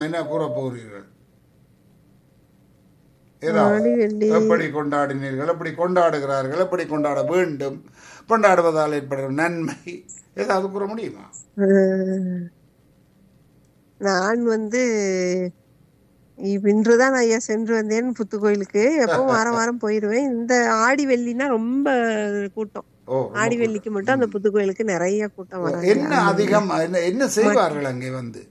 என்ன கூற போகிறீர்கள் ஏதாவது ஆடி வெள்ளி எப்படி கொண்டாடினீர்கள் எப்படி கொண்டாடுகிறார்கள் எப்படி கொண்டாட வேண்டும் கொண்டாடுவதால் ஏற்படுகிற நன்மை ஏதாவது கூற முடியுமா அஹ், நான் வந்து இ- இன்றுதான் ஐயா சென்று வந்தேன் புத்து கோயிலுக்கு எப்பவும் வாரம் வாரம் போயிருவேன் இந்த ஆடி வெள்ளினா ரொம்ப கூட்டம் ஓ ஆடி வெள்ளிக்கு மட்டும் அந்த புத்து கோயிலுக்கு நிறைய கூட்டம் வராங்க என்ன அதிகம் என்ன- என்ன செய்வார்கள் அங்கே வந்து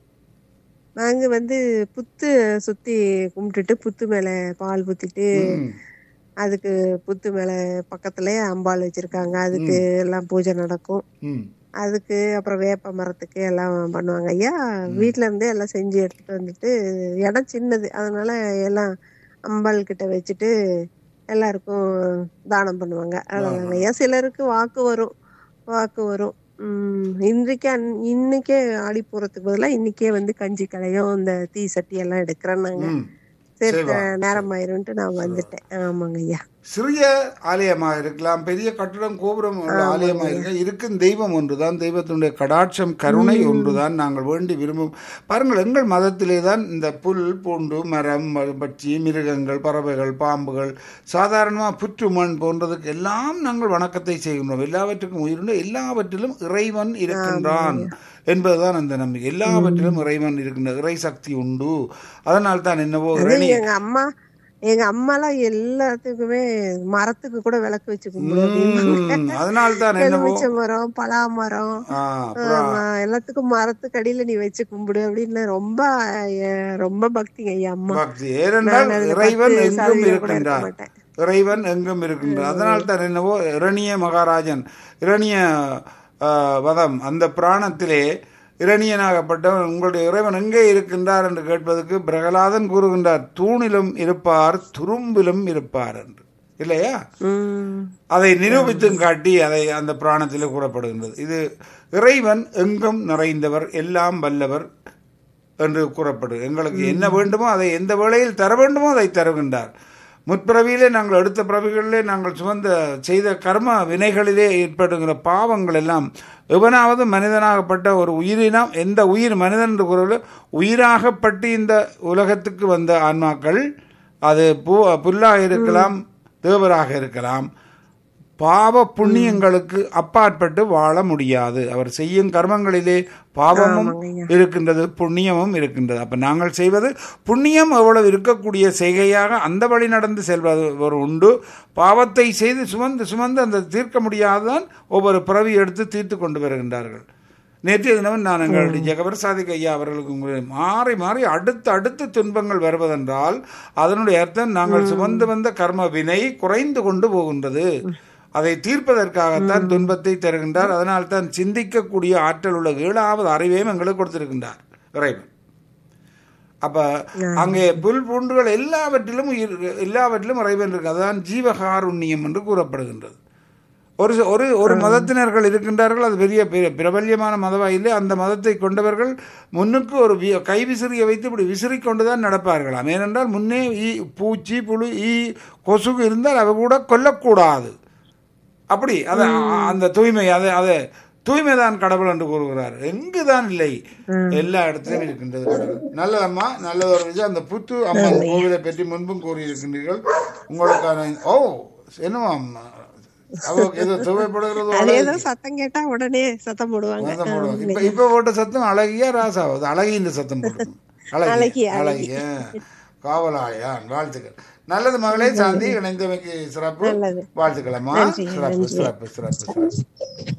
நாங்க வந்து புத்து சுத்தி கும்பிட்டுட்டு புத்து மேல பால் ஊத்திட்டு ம், அதுக்கு புத்து மேல பக்கத்துல அம்பாள் வச்சிருக்காங்க அதுக்கு எல்லாம் பூஜை நடக்கும் ம். அதுக்கு அப்புறம் வேப்ப மரத்துக்கு எல்லாம் பண்ணுவாங்க ஐயா வீட்ல இருந்தே எல்லாம் செஞ்சு எடுத்துட்டு வந்துட்டு இடம் சின்னது அதனால எல்லாம் அம்பாள் கிட்ட வச்சுட்டு எல்லாருக்கும் தானம் பண்ணுவாங்க அவ்வளவுதாங்க ஐயா சிலருக்கு வாக்கு வரும் வாக்கு வரும் உம் இன்றைக்கே அன்- இன்னைக்கே ஆடி போறதுக்கு பதிலா இன்னைக்கே வந்து கஞ்சி கலையும் இந்த தீ சட்டி எல்லாம் எடுக்கிறேன்னாங்க ம். சரி செய்வாங்க. நேரம் ஆயிரும்ட்டு நான் வந்துட்டேன் ஆமாங்க ஐயா சிறிய ஆலயமாக இருக்கலாம் பெரிய கட்டடம் கோபுரம் உள்ள ஆலயமாக இருக்கலாம் இருக்கும் தெய்வம் ஒன்றுதான் தெய்வத்தினுடைய கடாட்சம் கருணை ஒன்றுதான் நாங்கள் வேண்டி விரும்பும் பாருங்கள் எங்கள் மதத்திலே தான் இந்த புல் பூண்டு மரம் ம- பட்சி மிருகங்கள் பறவைகள் பாம்புகள் சாதாரணமாக புற்று மண் போன்றதுக்கு எல்லாம் நாங்கள் வணக்கத்தை செய்கின்றோம் எல்லாவற்றுக்கும் உயிருண்டு எல்லாவற்றிலும் இறைவன் இருக்கின்றான் என்பதுதான் அந்த நம்பிக்கை எல்லாவற்றிலும் இறைவன் இருக்கின்ற இறை சக்தி உண்டு அதனால் தான் என்னவோ இரணி எங்க அம்மா எங்க அம்மாலாம் எல்லாத்துக்குமே மரத்துக்கு கூட விளக்கு வச்சு கும்பிடுவாங்க ம், அதனால் தான் என்னவோ எலுமிச்சை மரம் பலா மரம் ஆ, அப்புறம் ஆமா, எல்லாத்துக்கும் மரத்துக்கு அடியில நீ வச்சு கும்பிடு அப்படின்னு ரொம்ப அஹ், ரொம்ப பக்திங்க ஐயா அம்மா பக்தி ஏனென்றால் நான் அதுல இறைவன் பத்து எங்கும் சதவீதம் கூட இருக்க இருக்கின்றார் மாட்டேன். இறைவன் எங்கும் இருக்கின்றார் அதனால் தான் என்னவோ இரணிய மகாராஜன் இரணிய ஆ, வதம் அந்த பிராணத்திலே இரணியனாகப்பட்டவன் உங்களுடைய இறைவன் எங்கே இருக்கின்றார் என்று கேட்பதற்கு பிரகலாதன் கூறுகின்றார் தூணிலும் இருப்பார் துரும்பிலும் இருப்பார் என்று இல்லையா உம் அதை நிரூபித்தும் காட்டி அதை அந்த பிராணத்தில் கூறப்படுகின்றது இது இறைவன் எங்கும் நிறைந்தவர் எல்லாம் வல்லவர் என்று கூறப்படு எங்களுக்கு என்ன வேண்டுமோ அதை எந்த வேளையில் தர வேண்டுமோ அதை தருகின்றார் முற்பிறவியிலே நாங்கள் அடுத்த பிறவிகளிலே நாங்கள் சுமந்த செய்த கர்ம வினைகளிலே ஏற்படுகிற பாவங்கள் எல்லாம் எவனாவது மனிதனாகப்பட்ட ஒரு உயிரினம் எந்த உயிர் மனிதன் என்று கூறவில்லை உயிராகப்பட்டு இந்த உலகத்துக்கு வந்த ஆன்மாக்கள் அது பூ புல்லாக இருக்கலாம் தேவராக இருக்கலாம் பாவ புண்ணியங்களுக்கு அப்பாற்பட்டு வாழ முடியாது அவர் செய்யும் கர்மங்களிலே பாவமும் இருக்கின்றது புண்ணியமும் இருக்கின்றது அப்ப நாங்கள் செய்வது புண்ணியம் எவ்வளவு இருக்கக்கூடிய செய்கையாக அந்த வழி நடந்து செல்வது ஒரு உண்டு பாவத்தை செய்து சுமந்து சுமந்து அந்த தீர்க்க முடியாததான் ஒவ்வொரு பிறவி எடுத்து தீர்த்து கொண்டு வருகின்றார்கள் நேற்றைய தினம் நான் எங்கள் ஜெகவர் சாதிக் ஐயா அவர்களுக்கு உங்களை மாறி மாறி அடுத்து அடுத்து துன்பங்கள் வருவதென்றால் அதனுடைய அர்த்தம் நாங்கள் சுமந்து வந்த கர்ம வினை குறைந்து கொண்டு போகின்றது அதை தீர்ப்பதற்காகத்தான் துன்பத்தை தருகின்றார் அதனால் தான் சிந்திக்கக்கூடிய ஆற்றல் உள்ள ஏழாவது அறிவையும் எங்களுக்கு கொடுத்திருக்கின்றார் இறைவன் அப்ப அங்கே புல் பூண்டுகள் எல்லாவற்றிலும் உயிர் எல்லாவற்றிலும் இறைவன் இருக்கு அதுதான் ஜீவகாருண்யம் என்று கூறப்படுகின்றது ஒரு ச- ஒரு ஒரு மதத்தினர்கள் இருக்கின்றார்கள் அது பெரிய பிர- பிரபல்யமான மதவாயிலே அந்த மதத்தை கொண்டவர்கள் முன்னுக்கு ஒரு வி- கை விசிறியை வைத்து இப்படி விசிறி கொண்டுதான் நடப்பார்களாம் ஏனென்றால் முன்னே ஈ பூச்சி புழு ஈ கொசுகு இருந்தால் அவை கூட கொல்லக்கூடாது அப்படி அது அந்த தூய்மை அதை அதை தூய்மைதான் கடவுள் என்று கூறுகிறார் எங்குதான் இல்லை எல்லா இடத்திலும் இருக்கின்றது கடவுள் நல்லதம்மா நல்லது ஒரு விஷயம் அந்த புத்து அம்மன் கோவிலை பற்றி முன்பும் கூறியிருக்கின்றீர்கள் உங்களுக்கான ஓ என்னமா அம்மா அவருக்கு ஏதோ தேவைப்படுகிறதோ அதேதோ சத்தம் கேட்டா உடனே சத்தம் போடுவாங்க சத்தம் போடுவோம் இப்ப இப்ப போட்ட சத்தம் அழகியா ராசாவது அழகின்ற சத்தம் போடும் அழகிய அழகிய, அழகிய காவலாயான் வாழ்த்துக்கள் நல்லது மகளே சாந்தி இணைந்தமைக்கு சிறப்பு நல்லது. வாழ்த்துக்களம்மா நன்றி, சிறப்பு நன்றி. சிறப்பு சிறப்பு சிறப்பு